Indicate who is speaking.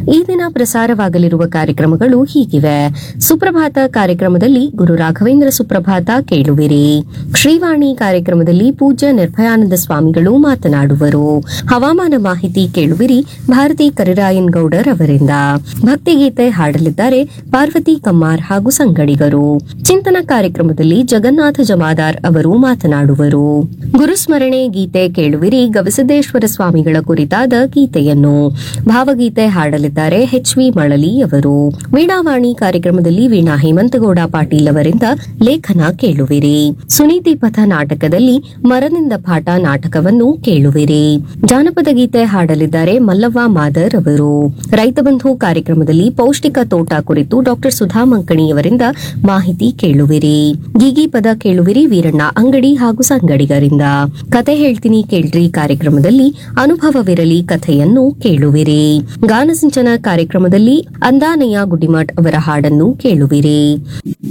Speaker 1: ಈ ದಿನ ಪ್ರಸಾರವಾಗಲಿರುವ ಕಾರ್ಯಕ್ರಮಗಳು ಹೀಗಿವೆ ಸುಪ್ರಭಾತ ಕಾರ್ಯಕ್ರಮದಲ್ಲಿ ಗುರು ರಾಘವೇಂದ್ರ ಸುಪ್ರಭಾತ ಕೇಳುವಿರಿ ಶ್ರೀವಾಣಿ ಕಾರ್ಯಕ್ರಮದಲ್ಲಿ ಪೂಜ್ಯ ನಿರ್ಭಯಾನಂದ ಸ್ವಾಮಿಗಳು ಮಾತನಾಡುವರು ಹವಾಮಾನ ಮಾಹಿತಿ ಕೇಳುವಿರಿ ಭಾರತಿ ಕರಿರಾಯನ್ ಗೌಡರ್ ಅವರಿಂದ ಭಕ್ತಿಗೀತೆ ಹಾಡಲಿದ್ದಾರೆ ಪಾರ್ವತಿ ಕಮ್ಮಾರ್ ಹಾಗೂ ಸಂಗಡಿಗರು ಚಿಂತನ ಕಾರ್ಯಕ್ರಮದಲ್ಲಿ ಜಗನ್ನಾಥ ಜಮಾದಾರ್ ಅವರು ಮಾತನಾಡುವರು ಗುರುಸ್ಮರಣೆ ಗೀತೆ ಕೇಳುವಿರಿ ಗವಿಸಿದ್ದೇಶ್ವರ ಸ್ವಾಮಿಗಳ ಕುರಿತಾದ ಗೀತೆಯನ್ನು ಭಾವಗೀತೆ ಹಾಡಲಿದ್ದಾರೆ ಎಚ್ ವಿ ಮಳಲಿ ಅವರು ವೀಣಾವಾಣಿ ಕಾರ್ಯಕ್ರಮದಲ್ಲಿ ವೀಣಾ ಹೇಮಂತಗೌಡ ಪಾಟೀಲ್ ಅವರಿಂದ ಲೇಖನ ಕೇಳುವಿರಿ ಸುನೀತಿ ಪಥ ನಾಟಕದಲ್ಲಿ ಮರನಿಂದ ಪಾಠ ನಾಟಕವನ್ನು ಕೇಳುವಿರಿ ಜಾನಪದ ಗೀತೆ ಹಾಡಲಿದ್ದಾರೆ ಮಲ್ಲವ್ವ ಮಾದರ್ ಅವರು ರೈತ ಬಂಧು ಕಾರ್ಯಕ್ರಮದಲ್ಲಿ ಪೌಷ್ಟಿಕ ತೋಟ ಕುರಿತು ಡಾಕ್ಟರ್ ಸುಧಾ ಮಂಕಣಿಯವರಿಂದ ಮಾಹಿತಿ ಕೇಳುವಿರಿ ಗೀಗಿ ಪದ ಕೇಳುವಿರಿ ವೀರಣ್ಣ ಅಂಗಡಿ ಹಾಗೂ ಸಂಗಡಿಗರಿಂದ ಕತೆ ಹೇಳ್ತೀನಿ ಕೇಳ್ರಿ ಕಾರ್ಯಕ್ರಮದಲ್ಲಿ ಅನುಭವವಿರಲಿ ಕಥೆಯನ್ನು ಕೇಳುವಿರಿ ಗಾನಸಿಂಚನ ಕಾರ್ಯಕ್ರಮದಲ್ಲಿ ಅಂದಾನಯ್ಯ ಗುಡಿಮಠ್ ಅವರ ಹಾಡನ್ನು ಕೇಳುವಿರಿ